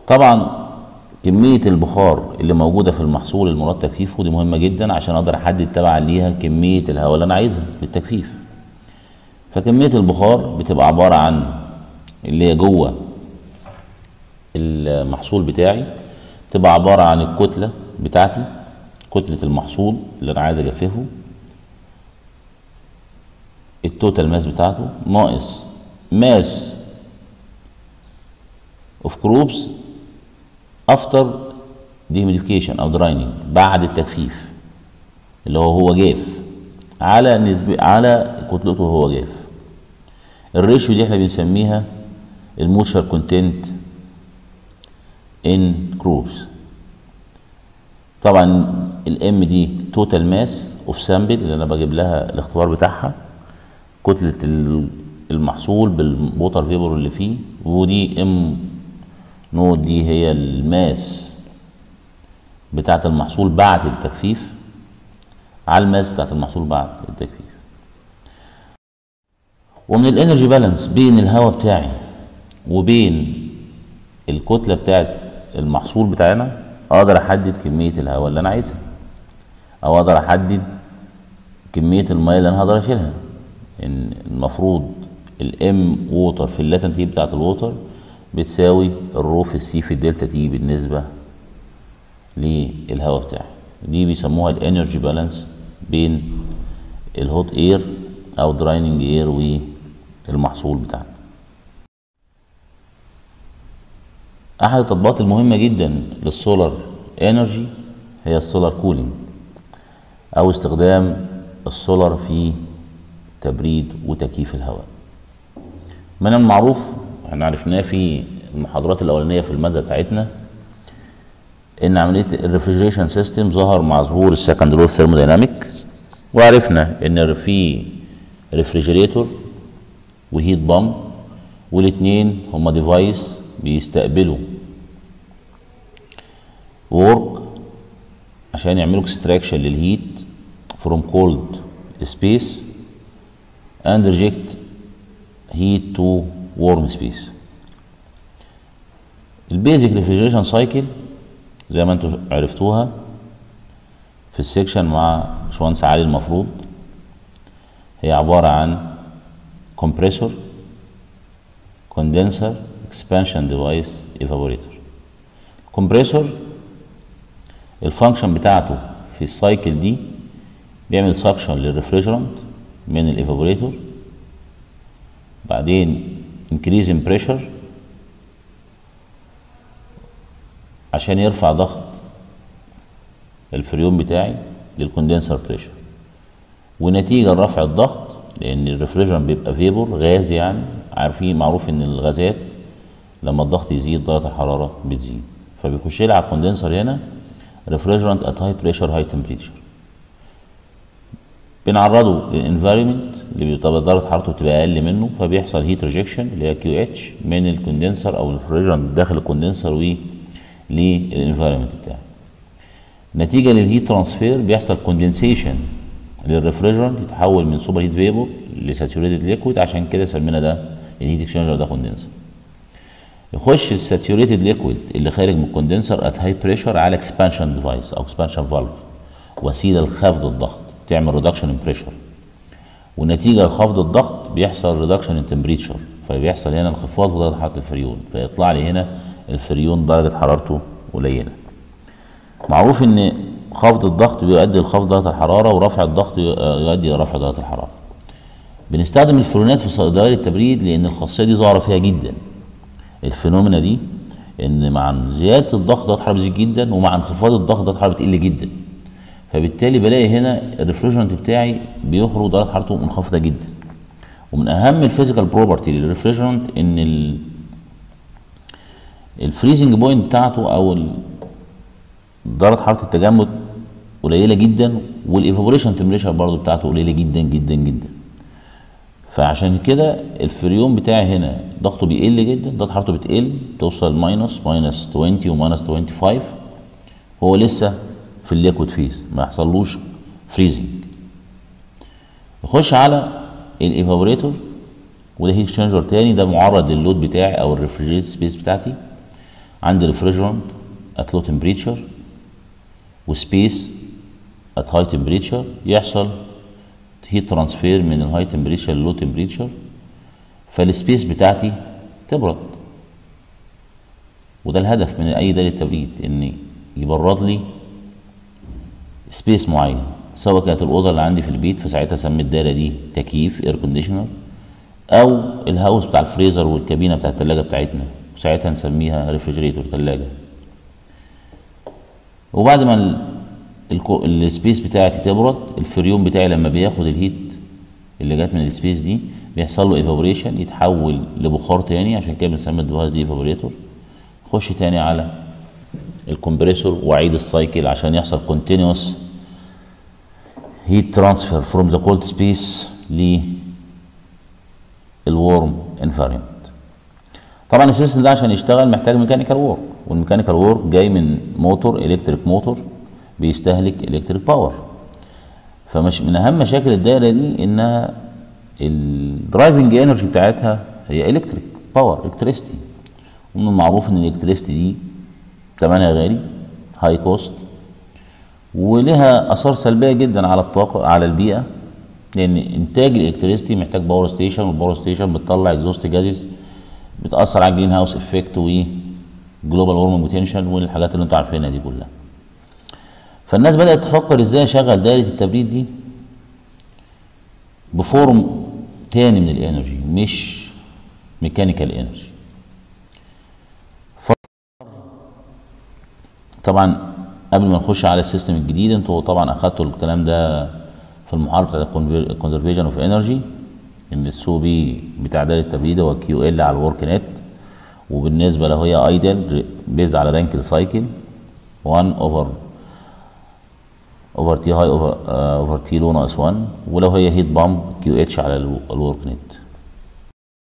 طبعا كمية البخار اللي موجودة في المحصول المراد تجفيفه دي مهمة جدا عشان اقدر احدد تبعا ليها كمية الهواء اللي انا عايزها للتجفيف فكمية البخار بتبقى عبارة عن اللي هي جوه المحصول بتاعي تبقى عبارة عن الكتلة بتاعتي كتلة المحصول اللي انا عايز اجففه التوتال ماس بتاعته ناقص ماس اوف كروبس افتر ديهيوميديفيكيشن او درايننج بعد التجفيف اللي هو هو جاف على نسبة على كتلته وهو جاف الريشيو دي احنا بنسميها الموشر كونتنت ان كروبس طبعا الام دي توتال ماس اوف سامبل اللي انا بجيب لها الاختبار بتاعها كتلة ال- المحصول بالووتر فيبر اللي فيه ودي ام نود دي هي الماس بتاعة المحصول بعد التجفيف على الماس بتاعة المحصول بعد التجفيف ومن الانرجي بالانس بين الهواء بتاعي وبين الكتلة بتاعة المحصول بتاعنا اقدر احدد كمية الهواء اللي انا عايزها او اقدر احدد كمية المية اللي انا هقدر اشيلها ان المفروض الام ووتر في اللاتنت تي بتاعت الووتر بتساوي الرو في السي في الدلتا تي بالنسبة للهواء بتاعي دي بيسموها الانرجي بالانس بين الهوت اير او درايننج اير والمحصول بتاعنا احد التطبيقات المهمة جدا للسولار انرجي هي السولار كولينج او استخدام السولار في تبريد وتكييف الهواء من المعروف احنا عرفناه في المحاضرات الاولانيه في الماده بتاعتنا ان عمليه الريفريجريشن سيستم ظهر مع ظهور السكند لو ثيرمودايناميك وعرفنا ان في ريفريجريتور وهيت بامب والاثنين هما ديفايس بيستقبلوا وورك عشان يعملوا اكستراكشن للهيت from cold space and reject heat to warm space البيزك ريفريجريشن سايكل زي ما انتم عرفتوها في السكشن مع باشمهندس علي المفروض هي عبارة عن compressor condenser expansion device evaporator compressor الفانكشن بتاعته في السايكل دي بيعمل سكشن للريفريجرانت من الايفابوريتور بعدين increase in pressure عشان يرفع ضغط الفريون بتاعي للكوندنسر بريشر ونتيجة لرفع الضغط لأن الريفريجرانت بيبقى فيبور غاز يعني عارفين معروف إن الغازات لما الضغط يزيد درجة الحرارة بتزيد فبيخش لي على الكوندنسر هنا ريفريجرانت ات هاي بريشر هاي تمبريتشر بنعرضه للانفايرمنت اللي بتبقى درجه حرارته بتبقى اقل منه فبيحصل هيت ريجكشن اللي هي كيو اتش من الكوندنسر او الريفريجرانت داخل الكوندنسر و للانفايرمنت بتاعه نتيجه للهيت ترانسفير بيحصل كوندنسيشن للريفريجرانت يتحول من سوبر هيت فيبور لساتوريتد ليكويد عشان كده سمينا ده الهيت اكسشينجر ده كوندنسر يخش الساتوريتد ليكويد اللي خارج من الكوندنسر ات هاي بريشر على اكسبانشن ديفايس او اكسبانشن فالف وسيله لخفض الضغط تعمل ريدكشن ان بريشر ونتيجه لخفض الضغط بيحصل ريدكشن ان تمبريتشر فبيحصل هنا انخفاض في درجه حراره الفريون فيطلع لي هنا الفريون درجه حرارته قليله معروف ان خفض الضغط بيؤدي لخفض درجه الحراره ورفع الضغط يؤدي الى رفع درجه الحراره بنستخدم الفريونات في دوائر التبريد لان الخاصيه دي ظاهره فيها جدا الفينومينا دي ان مع زياده الضغط درجه الحراره بتزيد جدا ومع انخفاض الضغط درجه الحراره بتقل جدا فبالتالي بلاقي هنا الريفريجرنت بتاعي بيخرج درجه حرارته منخفضه جدا ومن اهم الفيزيكال بروبرتي للريفريجرنت ان ال الفريزنج بوينت بتاعته او ال- درجه حراره التجمد قليله جدا والايفابوريشن تمبريتشر برضه بتاعته قليله جدا جدا جدا فعشان كده الفريون بتاعي هنا ضغطه بيقل جدا درجه حرارته بتقل توصل ماينس ماينس 20 وماينس 25 هو لسه في الليكويد فيز ما يحصلوش فريزنج يخش على الايفابوريتور وده هيت اكسشينجر تاني ده معرض لللود بتاعي او الريفريجريت سبيس بتاعتي عندي ريفريجرانت ات لو تمبريتشر وسبيس ات هاي تمبريتشر يحصل هيت ترانسفير من الهاي تمبريتشر للو تمبريتشر فالسبيس بتاعتي تبرد وده الهدف من اي دايره تبريد ان يبرد لي سبيس معين سواء كانت الاوضه اللي عندي في البيت فساعتها اسمي الدايره دي تكييف اير كونديشنر او الهاوس بتاع الفريزر والكابينه بتاع الثلاجه بتاعتنا ساعتها نسميها ريفريجريتور ثلاجه وبعد ما ال- الكو- السبيس بتاعتي تبرد الفريون بتاعي لما بياخد الهيت اللي جت من السبيس دي بيحصل له ايفابوريشن يتحول لبخار تاني عشان كده بنسمي الديفايس دي ايفابوريتور خش تاني على الكمبريسور واعيد السايكل عشان يحصل كونتينوس هيت ترانسفير فروم ذا كولد سبيس للورم انفايرمنت طبعا السيستم ده عشان يشتغل محتاج ميكانيكال وورك والميكانيكال وورك جاي من موتور الكتريك موتور بيستهلك الكتريك باور فمش من اهم مشاكل الدايره دي انها الدرايفنج انرجي بتاعتها هي الكتريك باور الكتريستي ومن المعروف ان الالكتريستي دي ثمنها غالي هاي كوست ولها اثار سلبيه جدا على الطاقه على البيئه لان انتاج الالكتريستي محتاج باور ستيشن والباور ستيشن بتطلع اكزوست جازز بتاثر على الجرين هاوس افكت وجلوبال وورمنج بوتنشال والحاجات اللي انتوا عارفينها دي كلها فالناس بدات تفكر ازاي اشغل دايره التبريد دي بفورم تاني من الانرجي مش ميكانيكال انرجي طبعا قبل ما نخش على السيستم الجديد انتوا طبعا اخدتوا الكلام ده في المحاضره بتاعت الكونزرفيشن اوف انرجي ان السو بي بتاع دايره التبريد هو كيو ال على الورك نت وبالنسبه لو هي ايدل بيز على رانكل سايكل 1 اوفر اوفر تي هاي اوفر اوفر تي لو ناقص 1 ولو هي هيت بامب كيو اتش على الورك نت